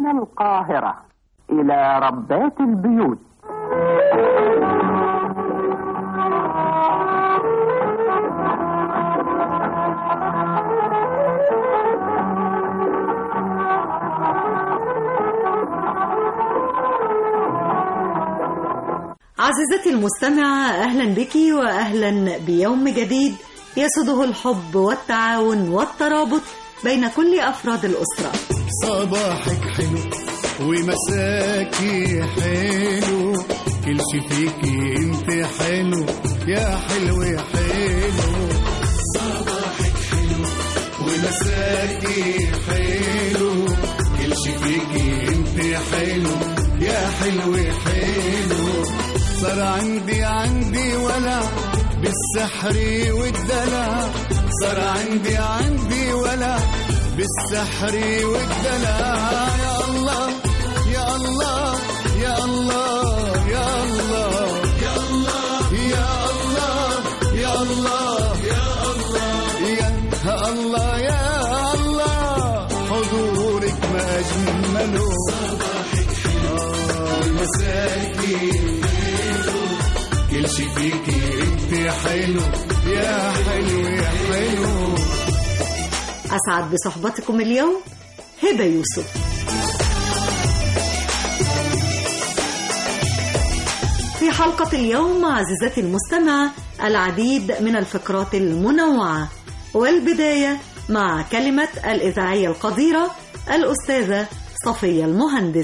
القاهرة إلى ربات البيوت عزيزتي المستمعة أهلا بك وأهلا بيوم جديد يسده الحب والتعاون والترابط بين كل أفراد الأسرة صباحك حلو ومساكي حلو كل شي فيكي انت حلو يا حلو يا حلو صباحك حلو ومساكي حلو كل شي فيكي انت حلو يا حلو يا حلو صار عندي عندي ولا بالسحر والدلع صار عندي عندي ولا بالسحر والدلع يا الله يا الله يا الله يا الله يا الله يا الله يا الله يا الله يا الله يا الله حضورك ما أجمله صباحك حلو مساكين كل شي فيكي انت حلو يا حلو يا حلو أسعد بصحبتكم اليوم هبة يوسف في حلقة اليوم عزيزتي المستمعة العديد من الفقرات المنوعة والبداية مع كلمة الإذاعية القديرة الأستاذة صفية المهندس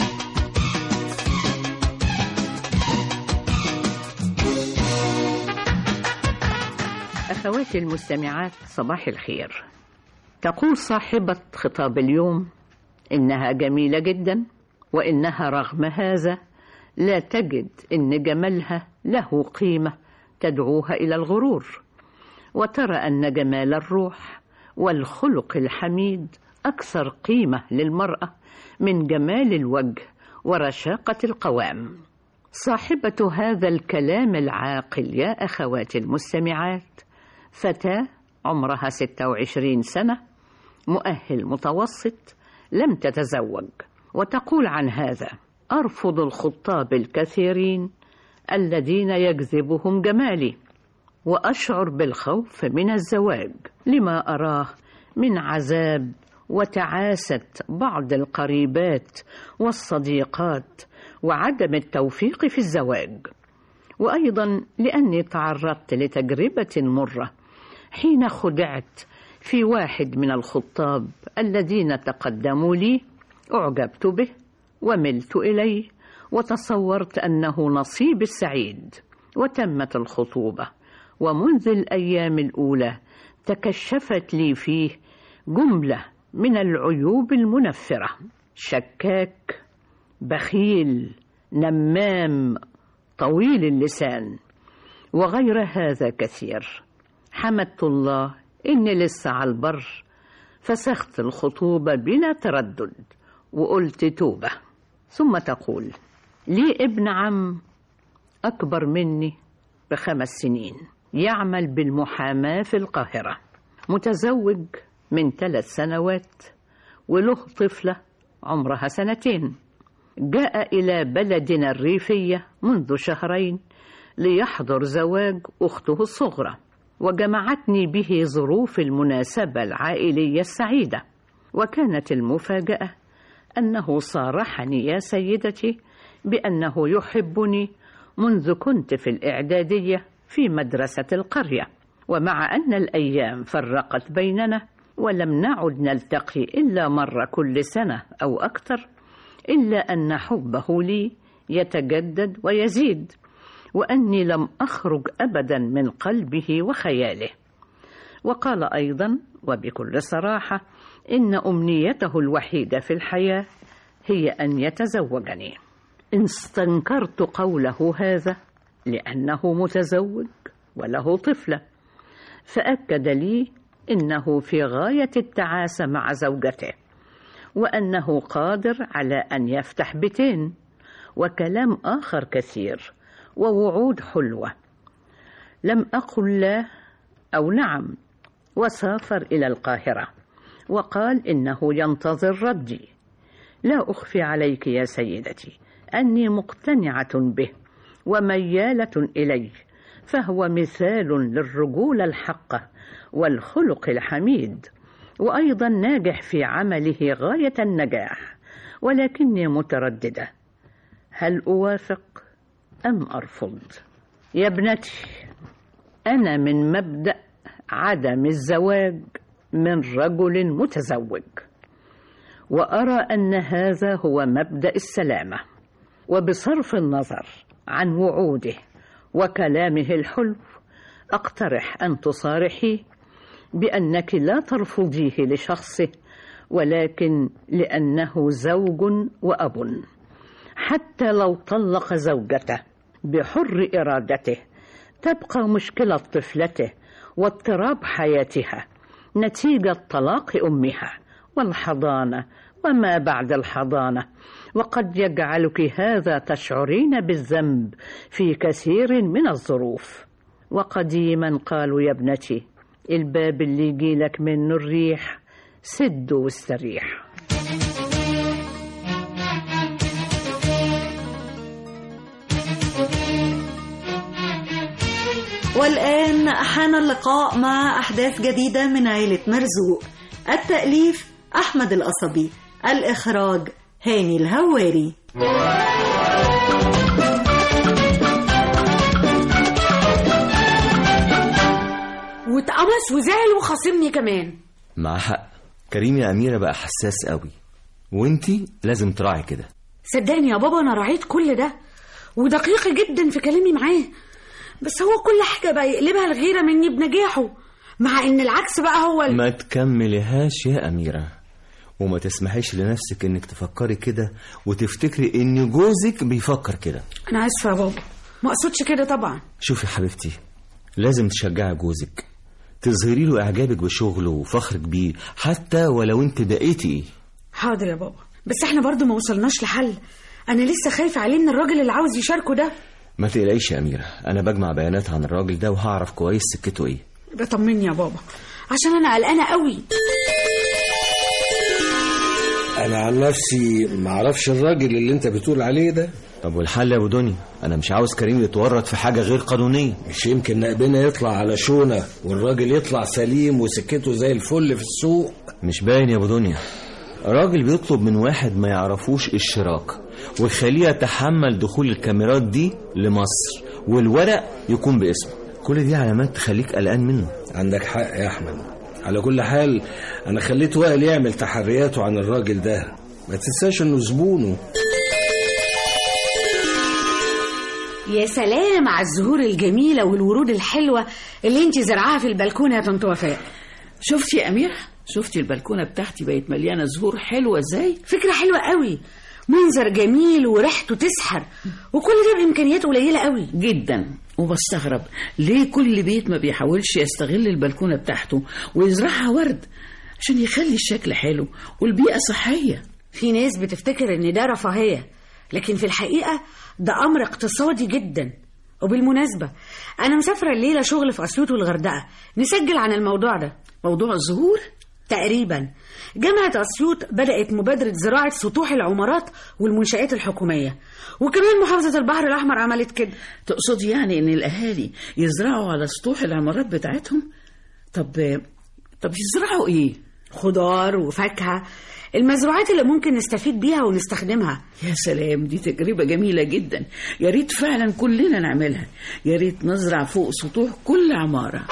أخواتي المستمعات صباح الخير تقول صاحبة خطاب اليوم إنها جميلة جدا وإنها رغم هذا لا تجد إن جمالها له قيمة تدعوها إلى الغرور وترى أن جمال الروح والخلق الحميد أكثر قيمة للمرأة من جمال الوجه ورشاقة القوام صاحبة هذا الكلام العاقل يا أخواتي المستمعات فتاة عمرها 26 سنة مؤهل متوسط لم تتزوج وتقول عن هذا أرفض الخطاب الكثيرين الذين يجذبهم جمالي وأشعر بالخوف من الزواج لما أراه من عذاب وتعاسة بعض القريبات والصديقات وعدم التوفيق في الزواج وأيضا لأني تعرضت لتجربة مرة حين خدعت في واحد من الخطاب الذين تقدموا لي أعجبت به وملت إليه وتصورت أنه نصيب السعيد وتمت الخطوبة ومنذ الأيام الأولى تكشفت لي فيه جملة من العيوب المنفرة شكاك بخيل نمام طويل اللسان وغير هذا كثير حمدت الله إني لسه على البر فسخت الخطوبة بلا تردد وقلت توبة ثم تقول لي ابن عم أكبر مني بخمس سنين يعمل بالمحاماة في القاهرة متزوج من ثلاث سنوات وله طفلة عمرها سنتين جاء إلى بلدنا الريفية منذ شهرين ليحضر زواج أخته الصغرى وجمعتني به ظروف المناسبة العائلية السعيدة وكانت المفاجأة أنه صارحني يا سيدتي بأنه يحبني منذ كنت في الإعدادية في مدرسة القرية ومع أن الأيام فرقت بيننا ولم نعد نلتقي إلا مرة كل سنة أو أكثر إلا أن حبه لي يتجدد ويزيد وأني لم أخرج أبدا من قلبه وخياله وقال أيضا وبكل صراحة إن أمنيته الوحيدة في الحياة هي أن يتزوجني استنكرت قوله هذا لأنه متزوج وله طفلة فأكد لي إنه في غاية التعاسة مع زوجته وأنه قادر على أن يفتح بيتين وكلام آخر كثير ووعود حلوة لم أقل لا أو نعم وسافر إلى القاهرة وقال إنه ينتظر ردي لا أخفي عليك يا سيدتي أني مقتنعة به وميالة إليه فهو مثال للرجولة الحقة والخلق الحميد وأيضا ناجح في عمله غاية النجاح ولكني مترددة هل أوافق أم أرفض يا ابنتي أنا من مبدأ عدم الزواج من رجل متزوج وأرى أن هذا هو مبدأ السلامة وبصرف النظر عن وعوده وكلامه الحلو أقترح أن تصارحي بأنك لا ترفضيه لشخصه ولكن لأنه زوج وأب حتى لو طلق زوجته بحر إرادته تبقى مشكلة طفلته واضطراب حياتها نتيجة طلاق أمها والحضانة وما بعد الحضانة وقد يجعلك هذا تشعرين بالذنب في كثير من الظروف وقديما قالوا يا ابنتي الباب اللي يجيلك منه الريح سد واستريح والآن حان اللقاء مع أحداث جديدة من عيلة مرزوق التأليف أحمد القصبي الإخراج هاني الهواري واتقمص وزعل وخاصمني كمان مع حق كريم يا أميرة بقى حساس قوي وانتي لازم تراعي كده صدقني يا بابا انا راعيت كل ده ودقيقة جدا في كلامي معاه بس هو كل حاجة بقى يقلبها الغيرة مني بنجاحه مع ان العكس بقى هو ال... ما تكمليهاش يا أميرة وما تسمحيش لنفسك انك تفكري كده وتفتكري ان جوزك بيفكر كده انا اسفة يا بابا ما اقصدش كده طبعا شوفي حبيبتي لازم تشجعي جوزك تظهري له اعجابك بشغله وفخرك بيه حتى ولو انت دقيتي ايه حاضر يا بابا بس احنا برضو ما وصلناش لحل انا لسه خايفة عليه من الراجل اللي عاوز يشاركه ده ما تقلقيش يا أميرة أنا بجمع بيانات عن الراجل ده وهعرف كويس سكته إيه يبقى طمني يا بابا عشان انا قلقانة قوي انا عن نفسي ما اعرفش الراجل اللي انت بتقول عليه ده طب والحل يا أبو دنيا أنا مش عاوز كريم يتورط في حاجة غير قانونية مش يمكن نقبنا يطلع على شونة والراجل يطلع سليم وسكته زي الفل في السوق مش باين يا أبو دنيا راجل بيطلب من واحد ما يعرفوش الشراك ويخليه يتحمل دخول الكاميرات دي لمصر والورق يكون باسمه كل دي علامات تخليك قلقان منه عندك حق يا احمد على كل حال انا خليت وائل يعمل تحرياته عن الراجل ده ما تنساش انه زبونه يا سلام على الزهور الجميلة والورود الحلوة اللي انت زرعاها في البلكونة يا طنط وفاء شفتي يا أميرة شفتي البلكونة بتاعتي بقت مليانة زهور حلوة ازاي فكرة حلوة قوي منظر جميل وريحته تسحر وكل ده بإمكانيات قليلة قوي جدا وبستغرب ليه كل بيت ما بيحاولش يستغل البلكونة بتاعته ويزرعها ورد عشان يخلي الشكل حلو والبيئة صحية في ناس بتفتكر ان ده رفاهية لكن في الحقيقة ده أمر اقتصادي جدا وبالمناسبة أنا مسافرة الليلة شغل في أسيوط والغردقة نسجل عن الموضوع ده موضوع الزهور تقريبا جامعة أسيوط بدأت مبادرة زراعة سطوح العمارات والمنشآت الحكومية وكمان محافظة البحر الأحمر عملت كده تقصدي يعني ان الاهالي يزرعوا على سطوح العمارات بتاعتهم طب طب يزرعوا ايه خضار وفاكهة المزروعات اللي ممكن نستفيد بيها ونستخدمها يا سلام دي تجربة جميلة جدا يا ريت فعلا كلنا نعملها يا ريت نزرع فوق سطوح كل عمارة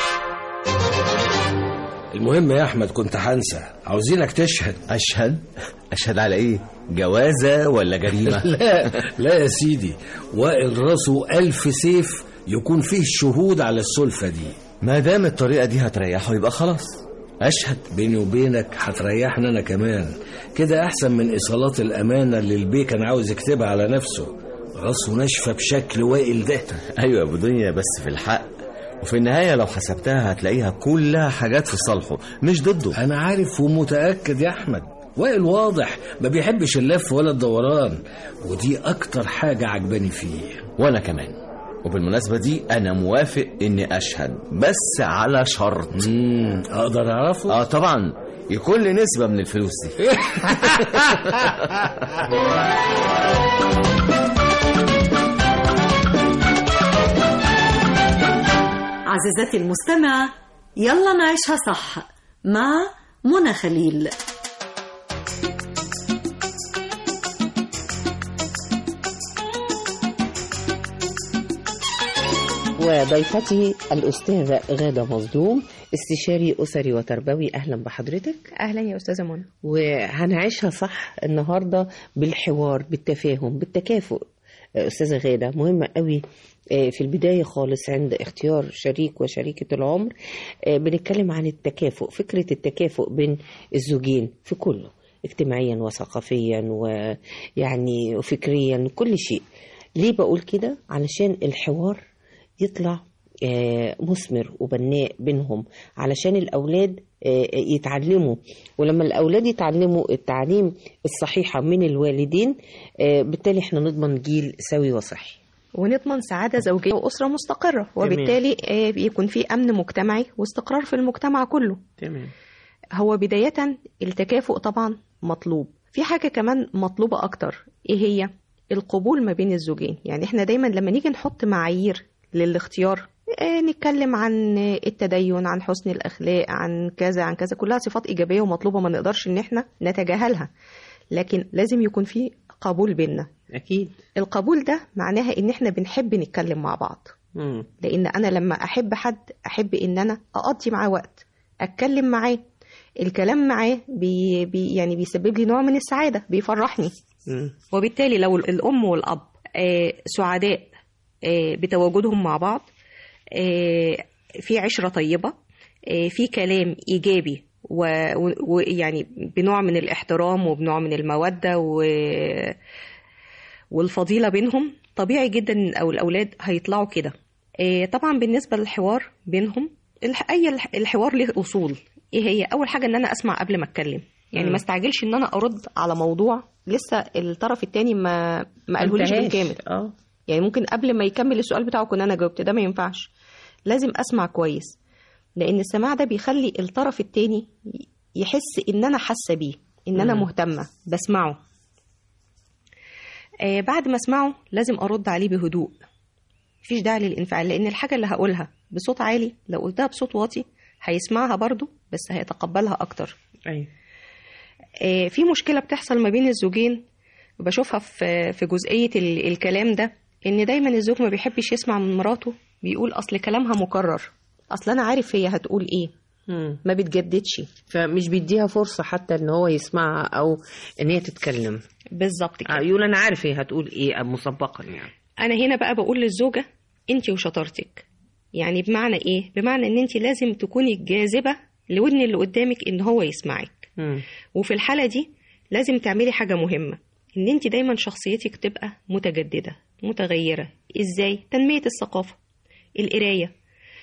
المهم يا احمد كنت هنسى عاوزينك تشهد أشهد أشهد على إيه جوازة ولا جريمة لا لا يا سيدي وائل راسه ألف سيف يكون فيه الشهود على السلفة دي ما دام الطريقة دي هتريحه يبقى خلاص أشهد بيني وبينك هتريحنا أنا كمان كده أحسن من إيصالات الأمانة اللي البيه كان عاوز يكتبها على نفسه راسه ناشفة بشكل وائل ده أيوة يا أبو دنيا بس في الحق وفي النهاية لو حسبتها هتلاقيها كلها حاجات في صالحه مش ضده أنا عارف ومتأكد يا أحمد وائل واضح ما بيحبش اللف ولا الدوران ودي أكتر حاجة عجباني فيه وأنا كمان وبالمناسبة دي أنا موافق إني أشهد بس على شرط مم. أقدر أعرفه آه طبعا يكون لي نسبة من الفلوس دي عزيزتي المستمعة يلا نعيشها صح مع منى خليل وضيفتي الأستاذة غادة مظلوم استشاري أسري وتربوي أهلا بحضرتك اهلا يا استاذه منى وهنعيشها صح النهاردة بالحوار بالتفاهم بالتكافؤ أستاذة غادة مهمة قوي آه، في البداية خالص عند اختيار شريك وشريكة العمر آه، بنتكلم عن التكافؤ فكرة التكافؤ بين الزوجين في كله اجتماعيا وثقافيا ويعني وفكريا كل شيء ليه بقول كده علشان الحوار يطلع آه، مثمر وبناء بينهم علشان الأولاد آه، يتعلموا ولما الأولاد يتعلموا التعليم الصحيحة من الوالدين آه، بالتالي احنا نضمن جيل سوي وصحي ونضمن سعاده زوجيه واسره مستقره وبالتالي آه، بيكون في امن مجتمعي واستقرار في المجتمع كله تمام هو بدايه التكافؤ طبعا مطلوب في حاجه كمان مطلوبه اكتر ايه هي القبول ما بين الزوجين يعني احنا دايما لما نيجي نحط معايير للاختيار آه، نتكلم عن التدين عن حسن الاخلاق عن كذا عن كذا كلها صفات ايجابيه ومطلوبه ما نقدرش ان احنا نتجاهلها لكن لازم يكون في قبول بيننا أكيد القبول ده معناها ان احنا بنحب نتكلم مع بعض مم. لان انا لما احب حد احب ان انا اقضي معاه وقت اتكلم معاه الكلام معاه بي بي يعني بيسبب لي نوع من السعاده بيفرحني مم. وبالتالي لو الام والاب آه، سعداء آه، بتواجدهم مع بعض آه، في عشره طيبه آه، في كلام ايجابي و- و- ويعني بنوع من الاحترام وبنوع من الموده و والفضيله بينهم طبيعي جدا ان أو الاولاد هيطلعوا كده آه، طبعا بالنسبه للحوار بينهم الح- اي الح- الحوار له اصول ايه هي اول حاجه ان انا اسمع قبل ما اتكلم يعني مم. ما استعجلش ان انا ارد على موضوع لسه الطرف التاني ما ما قالهوليش انتهاش. بالكامل اه يعني ممكن قبل ما يكمل السؤال بتاعه كنت انا جاوبت ده ما ينفعش لازم اسمع كويس لان السماع ده بيخلي الطرف التاني يحس ان انا حاسه بيه ان انا مم. مهتمه بسمعه آه بعد ما اسمعه لازم ارد عليه بهدوء مفيش داعي للانفعال لان الحاجه اللي هقولها بصوت عالي لو قلتها بصوت واطي هيسمعها برضو بس هيتقبلها اكتر ايوه آه، في مشكلة بتحصل ما بين الزوجين بشوفها في في جزئية ال- الكلام ده إن دايما الزوج ما بيحبش يسمع من مراته بيقول أصل كلامها مكرر أصل أنا عارف هي هتقول إيه مم. ما بتجددش فمش بيديها فرصة حتى ان هو يسمعها او ان هي تتكلم بالظبط كده آه، يقول انا عارف هي هتقول ايه مسبقا يعني أنا هنا بقى بقول للزوجة أنت وشطارتك يعني بمعنى إيه؟ بمعنى إن أنت لازم تكوني جاذبة لودن اللي قدامك إن هو يسمعك مم. وفي الحالة دي لازم تعملي حاجة مهمة ان انت دايما شخصيتك تبقى متجددة متغيرة ازاي تنمية الثقافة القراية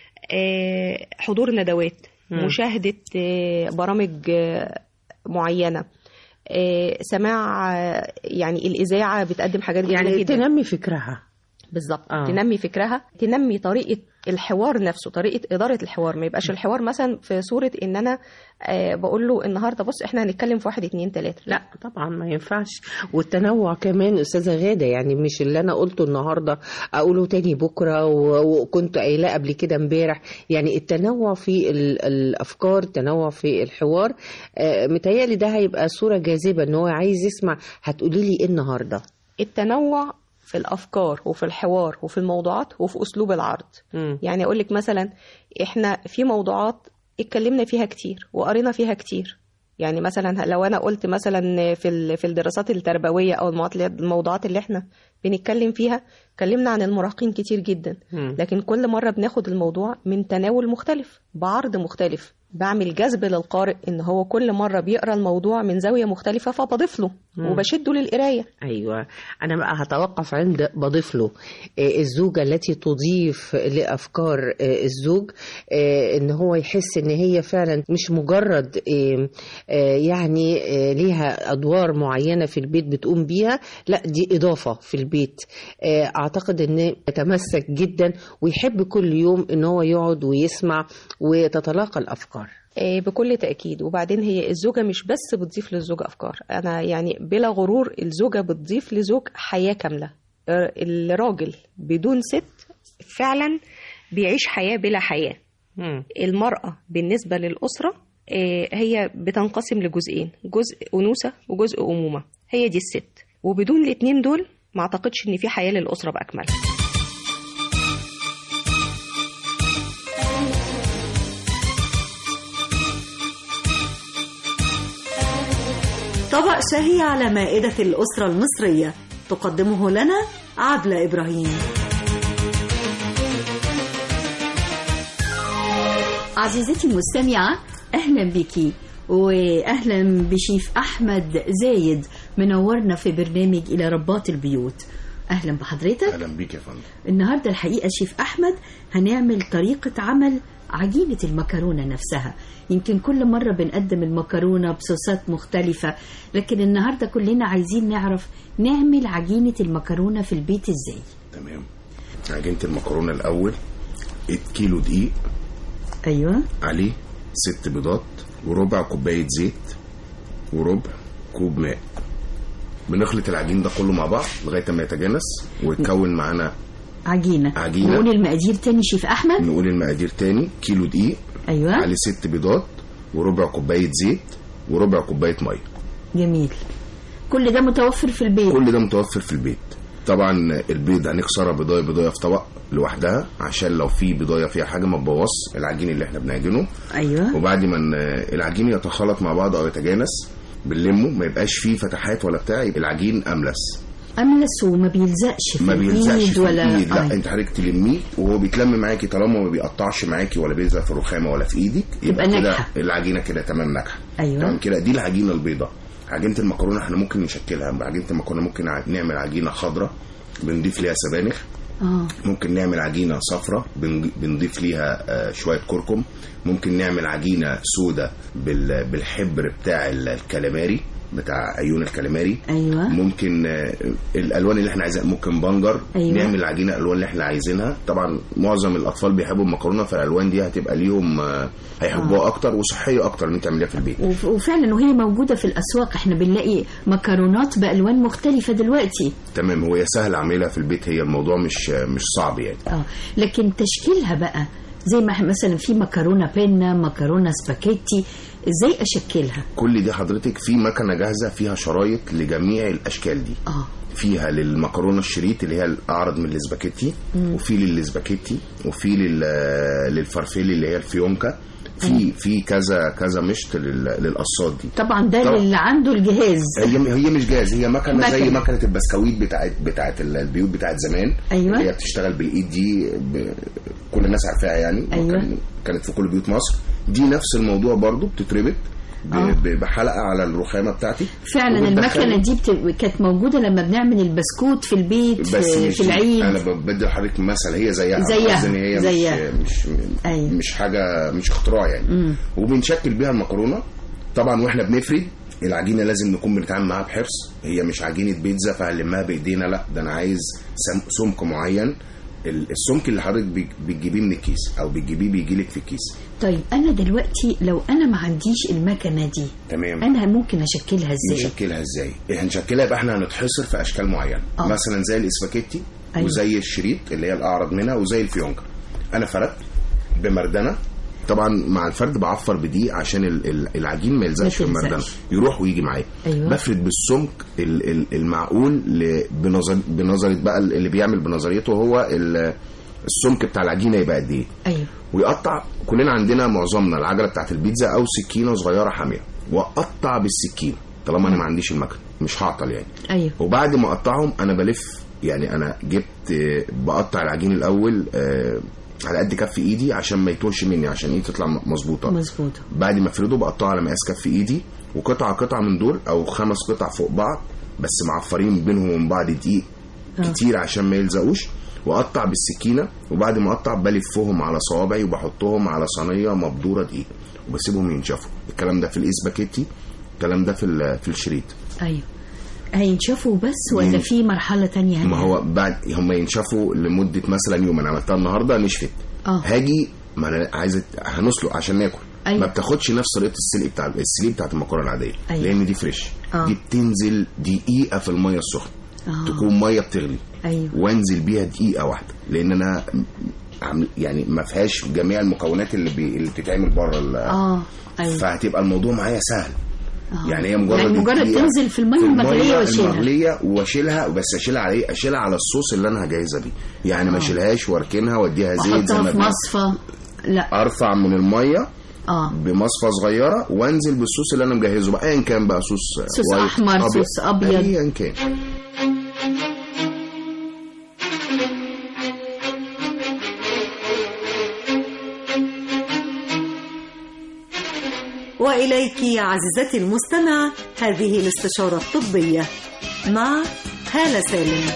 آه، حضور ندوات مم. مشاهدة آه، برامج آه، معينة آه، سماع آه، يعني الإذاعة بتقدم حاجات جميلة يعني جدا تنمي فكرها بالظبط آه. تنمي فكرها تنمي طريقه الحوار نفسه طريقه اداره الحوار ما يبقاش الحوار مثلا في صوره ان انا آه بقول له النهارده بص احنا هنتكلم في واحد اتنين تلاته لا طبعا ما ينفعش والتنوع كمان استاذه غاده يعني مش اللي انا قلته النهارده اقوله تاني بكره و- وكنت قايلاه قبل كده امبارح يعني التنوع في ال- الافكار التنوع في الحوار آه، متهيألي ده هيبقى صوره جاذبه ان هو عايز يسمع هتقولي لي ايه النهارده التنوع في الافكار وفي الحوار وفي الموضوعات وفي اسلوب العرض مم. يعني اقول لك مثلا احنا في موضوعات اتكلمنا فيها كتير وقرينا فيها كتير يعني مثلا لو انا قلت مثلا في ال- في الدراسات التربويه او الموضوعات اللي- الموضوعات اللي احنا بنتكلم فيها اتكلمنا عن المراهقين كتير جدا مم. لكن كل مره بناخد الموضوع من تناول مختلف بعرض مختلف بعمل جذب للقارئ ان هو كل مره بيقرا الموضوع من زاويه مختلفه فبضيف له مم. وبشده للقرايه ايوه انا بقى هتوقف عند بضيف له آه، الزوجه التي تضيف لافكار آه، الزوج آه، ان هو يحس ان هي فعلا مش مجرد آه، آه، يعني آه، ليها ادوار معينه في البيت بتقوم بيها لا دي اضافه في البيت آه، اعتقد ان يتمسك جدا ويحب كل يوم ان هو يقعد ويسمع وتتلاقى الافكار آه، بكل تأكيد وبعدين هي الزوجة مش بس بتضيف للزوج أفكار أنا يعني بلا غرور الزوجة بتضيف لزوج حياة كاملة آه، الراجل بدون ست فعلا بيعيش حياة بلا حياة المرأة بالنسبة للأسرة آه، هي بتنقسم لجزئين جزء أنوثة وجزء أمومة هي دي الست وبدون الاتنين دول ما أعتقدش إن في حياة للأسرة بأكملها طبق شهي على مائدة الأسرة المصرية تقدمه لنا عبلة إبراهيم عزيزتي المستمعة أهلا بك وأهلا بشيف أحمد زايد منورنا في برنامج إلى ربات البيوت أهلا بحضرتك اهلا بيك يا فندم النهاردة الحقيقة شيف أحمد هنعمل طريقة عمل عجينة المكرونة نفسها يمكن كل مرة بنقدم المكرونة بصوصات مختلفة لكن النهاردة كلنا عايزين نعرف نعمل عجينة المكرونة في البيت ازاي تمام عجينه المكرونه الاول 8 كيلو دقيق ايوه عليه ست بيضات وربع كوبايه زيت وربع كوب ماء بنخلط العجين ده كله مع بعض لغايه ما يتجانس ويتكون معانا عجينة عجينة. نقول المقادير تاني شيف أحمد نقول المقادير تاني كيلو دقيق أيوة عليه ست بيضات وربع كوبايه زيت وربع كوبايه ميه جميل كل ده متوفر في البيت كل ده متوفر في البيت طبعا البيض هنكسرها بضايه بضايه في طبق لوحدها عشان لو في بضايه فيها حاجه ما تبوظ العجين اللي احنا بنعجنه ايوه وبعد ما ن- العجين يتخلط مع بعض او يتجانس بنلمه ما يبقاش فيه فتحات ولا بتاع يبقى العجين املس أملس وما بيلزقش في ما بيلزقش الإيد في ولا الايد لا آه. انت حضرتك تلميه وهو بيتلم معاكي طالما ما بيقطعش معاكي ولا بيلزق في الرخامه ولا في ايدك يبقى كده ناجحة. العجينه كده تمام ناجحه أيوة. تمام كده دي العجينه البيضاء عجينه المكرونه احنا ممكن نشكلها بعجينه المكرونه ممكن ع- نعمل عجينه خضراء بنضيف ليها سبانخ اه ممكن نعمل عجينه صفراء بن- بنضيف ليها آه، شويه كركم ممكن نعمل عجينه سودة بال- بالحبر بتاع ال- الكاليماري بتاع عيون الكاليماري ايوه ممكن آه، الالوان اللي احنا عايزينها ممكن بنجر أيوة. نعمل العجينه الالوان اللي احنا عايزينها طبعا معظم الاطفال بيحبوا المكرونه فالالوان دي هتبقى ليهم آه، هيحبوها اكتر وصحيه اكتر ان انت تعمليها في البيت وف- وفعلا وهي موجودة في الأسواق احنا بنلاقي مكرونات بألوان مختلفة دلوقتي تمام هو سهل اعملها في البيت هي الموضوع مش آه، مش صعب يعني اه لكن تشكيلها بقى زي ما إحنا مثلا في مكرونة بينا مكرونة سباكيتي ازاي اشكلها كل دي حضرتك في مكنه جاهزه فيها شرايط لجميع الاشكال دي اه فيها للمكرونه الشريط اللي هي الاعرض من الاسباجيتي مم. وفي للاسباجيتي وفي لل للفرفيلي اللي هي الفيونكا في في كذا كذا مشط لل- للقصات دي طبعا ده طبعا. اللي عنده الجهاز هي هي مش جاهز هي مكنه زي مكنة. مكنه البسكويت بتاعت بتاعت ال- البيوت بتاعت زمان أيوة. اللي هي بتشتغل بالايد دي ب... كل الناس عارفاها يعني أيوة. كان- كانت في كل بيوت مصر دي نفس الموضوع برضو بتتربط ب... آه. ب- بحلقه على الرخامه بتاعتي فعلا وبتدخل- المكنة دي بت... كانت موجودة لما بنعمل البسكوت في البيت بس في, مش في العيد انا ب- بدي لحضرتك مثل هي زيها زيها، قصدي إن هي زيها. مش مش أيوة. مش حاجه مش اختراع يعني مم. وبنشكل بيها المكرونه طبعا واحنا بنفرد العجينه لازم نكون بنتعامل معاها بحرص هي مش عجينه بيتزا فهنلمها بايدينا لا ده انا عايز سم- سمك معين ال- السمك اللي حضرتك بت- بتجيبيه من الكيس او بتجيبيه بيجي لك في الكيس طيب انا دلوقتي لو انا ما عنديش المكنة دي تمام انا ممكن اشكلها ازاي نشكلها ازاي هنشكلها يبقى احنا هنتحصر في اشكال معينه آه. مثلا زي الاسباجيتي أيوة. وزي الشريط اللي هي الاعرض منها وزي الفيونكا انا فردت بمردنه طبعا مع الفرد بعفر بدقيق عشان ال- ال- العجين ما يلزقش في ما المردنه تلزقش. يروح ويجي معايا أيوة. بفرد بالسمك ال- ال- المعقول ل- بنظر بنظريه بقى اللي بيعمل بنظريته هو ال- السمك بتاع العجينه يبقى قد ايه ايوه ويقطع كلنا عندنا معظمنا العجله بتاعت البيتزا او سكينه صغيره حاميه واقطع بالسكينه طالما انا ما عنديش المكنه مش هعطل يعني ايوه وبعد ما اقطعهم انا بلف يعني انا جبت آه، بقطع العجين الاول آه، على قد كف ايدي عشان ما يتوهش مني عشان ايدي تطلع م- مظبوطه مظبوطة بعد ما افرده بقطعه على مقاس كف ايدي وقطعه قطعه من دول او خمس قطع فوق بعض بس معفرين بينهم وبين بعض دقيق آه. كتير عشان ما يلزقوش واقطع بالسكينه وبعد ما اقطع بلفهم على صوابعي وبحطهم على صينيه مبدوره دقيق وبسيبهم ينشفوا الكلام ده في الاسباجيتي الكلام ده في ال- في الشريط ايوه هينشفوا بس ولا مم. في مرحلة تانية ما هنا؟ هو بعد هم ينشفوا لمده مثلا يوم انا عملتها النهارده نشفت اه هاجي ما انا عايز هنسلق عشان ناكل أيوة. ما بتاخدش نفس طريقه السلق بتاع السليق بتاعت المكرونه العاديه أيوة. لان دي فريش آه. دي بتنزل دقيقه في الميه السخنه آه. تكون ميه بتغلي ايوه وانزل بيها دقيقه واحده لان انا عامل يعني ما فيهاش جميع المكونات اللي بي... اللي بتتعمل بره ال... اه ايوه فهتبقى الموضوع معايا سهل آه. يعني هي مجرد يعني مجرد الدقيقة تنزل في المية المغلية واشيلها. المغليه واشيلها بس اشيلها على ايه اشيلها على الصوص اللي انا هجهزها بيه يعني ما آه. اشيلهاش واركنها واديها زيت زي واحطها ما في بي- مصفى لا ارفع من الميه اه بمصفى صغيره وانزل بالصوص اللي انا مجهزه بقى ايا كان بقى صوص صوص وايت، أحمر، صوص أبيض. ايا كان وإليك عزيزتي المستمع هذه الاستشارة الطبية مع هالة سالم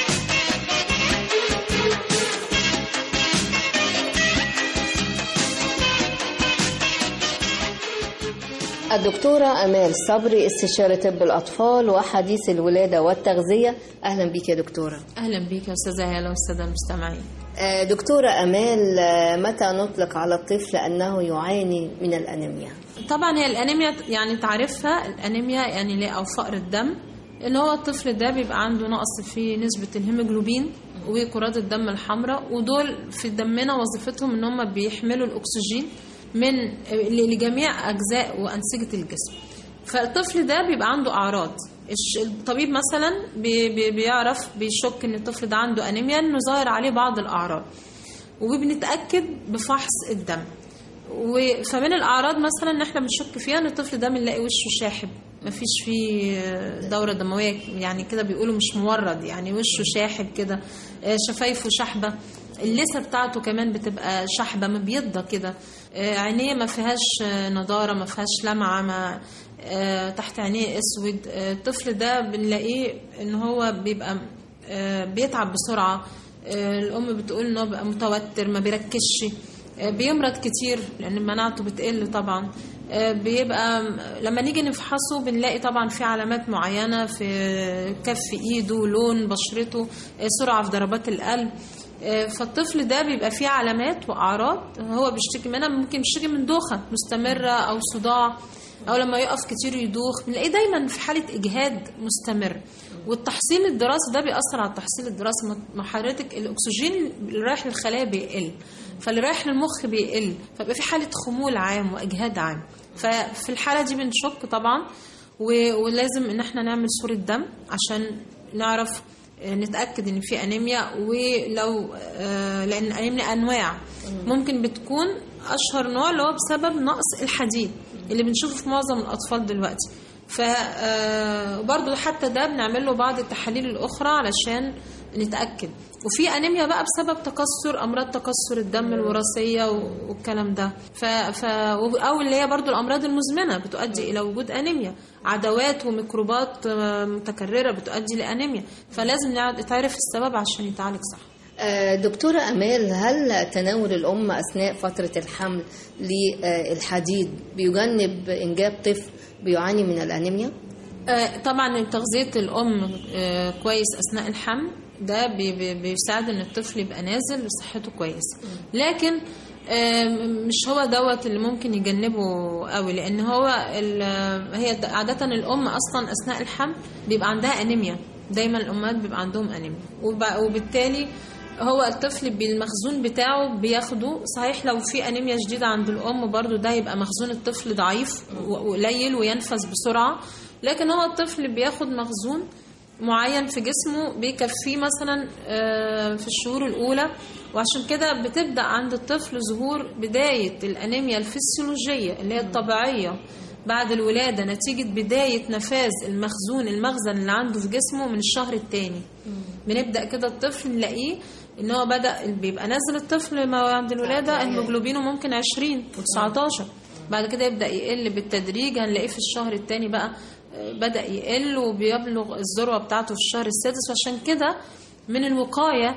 الدكتورة أمال صبري استشارة طب الأطفال وحديث الولادة والتغذية أهلا بيك يا دكتورة اهلا بيك يا استاذه هاله والساده المستمعين آه، دكتورة أمال آه، متى نطلق على الطفل أنه يعاني من الأنيميا طبعا هي الانيميا يعني تعرفها الانيميا يعني ليه او فقر الدم اللي هو الطفل ده بيبقى عنده نقص في نسبه الهيموجلوبين وكرات الدم الحمراء ودول في دمنا وظيفتهم ان هم بيحملوا الاكسجين من لجميع اجزاء وانسجه الجسم فالطفل ده بيبقى عنده اعراض الش- الطبيب مثلا بي بي بيعرف بيشك ان الطفل ده عنده انيميا انه ظاهر عليه بعض الاعراض وبنتاكد بفحص الدم و- فمن الاعراض مثلا ان احنا بنشك فيها ان الطفل ده بنلاقي وشه شاحب مفيش فيه دوره دمويه يعني كده بيقولوا مش مورد يعني وشه شاحب كده آه، شفايفه شحبه اللثه بتاعته كمان بتبقى شحبه مبيضه كده آه، عينيه ما فيهاش آه، نضاره ما فيهاش لمعه ما آه، تحت عينيه اسود آه، الطفل ده بنلاقيه ان هو بيبقى آه، بيتعب بسرعه آه، الام بتقول ان هو بقى متوتر ما بيركزش آه، بيمرض كتير لان مناعته بتقل طبعا آه، بيبقى لما نيجي نفحصه بنلاقي طبعا في علامات معينه في كف ايده لون بشرته آه، سرعه في ضربات القلب آه، فالطفل ده بيبقى فيه علامات واعراض هو بيشتكي منها ممكن يشتكي من دوخه مستمره او صداع او لما يقف كتير يدوخ بنلاقيه دايما في حاله اجهاد مستمر والتحصيل الدراسي ده بيأثر على التحصيل الدراسي ما- ما حضرتك الاكسجين اللي رايح للخلايا بيقل فاللي رايح للمخ بيقل فبقى في حاله خمول عام واجهاد عام ففي الحاله دي بنشك طبعا و- ولازم ان احنا نعمل صوره دم عشان نعرف آه، نتاكد ان في انيميا ولو آه، لان الانيميا انواع ممكن بتكون اشهر نوع اللي هو بسبب نقص الحديد اللي بنشوفه في معظم الاطفال دلوقتي ف آه، برضو حتى ده بنعمل له بعض التحاليل الاخرى علشان نتاكد وفي انيميا بقى بسبب تكسر امراض تكسر الدم الوراثيه و- والكلام ده ف... ف... او اللي هي برضو الامراض المزمنه بتؤدي الى وجود انيميا عدوات وميكروبات آه، متكرره بتؤدي لانيميا فلازم نع- نتعرف السبب عشان يتعالج صح آه، دكتورة أمال هل تناول الأم أثناء فترة الحمل للحديد بيجنب إنجاب طفل بيعاني من الأنيميا؟ آه، طبعا تغذية الأم آه، كويس أثناء الحمل ده بي- بي- بيساعد إن الطفل يبقى نازل وصحته كويسة لكن آه، مش هو دوت اللي ممكن يجنبه قوي لأن هو ال- هي عادة الأم أصلا أثناء الحمل بيبقى عندها أنيميا دايما الأمهات بيبقى عندهم أنيميا وب- وبالتالي هو الطفل بالمخزون بتاعه بياخده صحيح لو في انيميا شديده عند الام برضو ده يبقى مخزون الطفل ضعيف وقليل وينفذ بسرعه لكن هو الطفل بياخد مخزون معين في جسمه بيكفيه مثلا آه، في الشهور الاولى وعشان كده بتبدا عند الطفل ظهور بدايه الانيميا الفسيولوجيه اللي هي الطبيعيه بعد الولاده نتيجه بدايه نفاذ المخزون المخزن اللي عنده في جسمه من الشهر الثاني بنبدا كده الطفل نلاقيه ان هو بدا بيبقى نازل الطفل ما عند الولاده هيموجلوبينه ممكن 20 و19 بعد كده يبدا يقل بالتدريج هنلاقيه في الشهر الثاني بقى آه، بدا يقل وبيبلغ الذروه بتاعته في الشهر السادس وعشان كده من الوقايه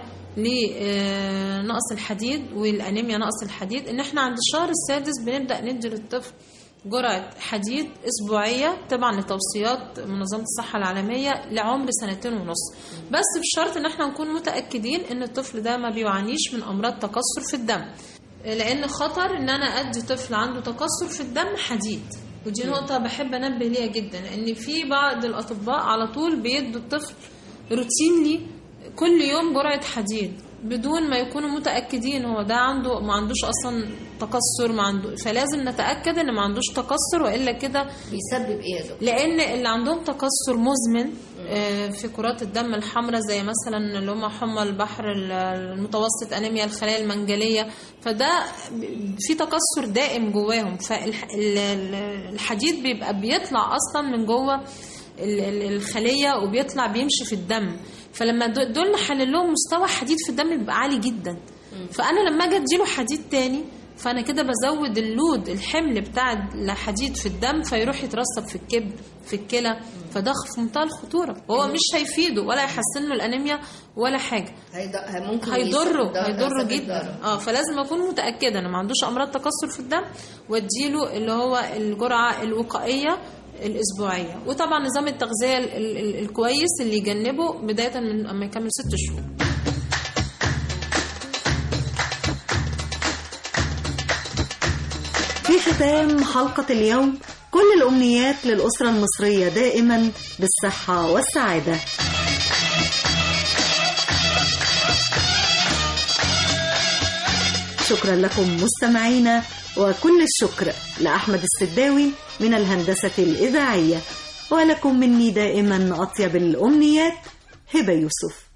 لنقص الحديد والانيميا نقص الحديد ان احنا عند الشهر السادس بنبدا ندي للطفل جرعة حديد أسبوعية طبعا لتوصيات منظمة الصحة العالمية لعمر سنتين ونص بس بشرط إن احنا نكون متأكدين إن الطفل ده ما بيعانيش من أمراض تكسر في الدم لان خطر ان انا ادي طفل عنده تكسر في الدم حديد ودي نقطة بحب انبه ليها جدا لان في بعض الاطباء على طول بيدوا الطفل روتينلي كل يوم جرعة حديد بدون ما يكونوا متأكدين هو ده عنده ما عندوش أصلا تكسر ما عنده فلازم نتأكد إن ما عندوش تكسر وإلا كده بيسبب إيه يا دكتور؟ لأن اللي عندهم تكسر مزمن آه، في كرات الدم الحمراء زي مثلا اللي هم حمى البحر ال- المتوسط أنيميا الخلايا المنجلية فده ب- في تكسر دائم جواهم فالحديد بيبقى بيطلع أصلا من جوه ال- ال- الخليه وبيطلع بيمشي في الدم فلما دو- دول نحلل لهم مستوى حديد في الدم بيبقى عالي جدا فانا لما اجي اديله حديد تاني فانا كده بزود اللود الحمل بتاع الحديد في الدم فيروح يترسب في الكبد في الكلى فده في منتهى الخطوره وهو مش هيفيده ولا يحسن له الانيميا ولا حاجه هيض- ممكن هيضره يسبب- ده هيضره يسبب جدا ضرر. اه فلازم اكون متاكده ان ما عندوش امراض تكسر في الدم واديله اللي هو الجرعه الوقائيه الاسبوعيه وطبعا نظام التغذيه ال- ال- ال- الكويس اللي يجنبه بدايه من اما يكمل ست شهور في ختام حلقة اليوم كل الأمنيات للأسرة المصرية دائما بالصحة والسعادة شكرا لكم مستمعينا وكل الشكر لأحمد السداوي من الهندسة الإذاعية ولكم مني دائما أطيب الأمنيات هبة يوسف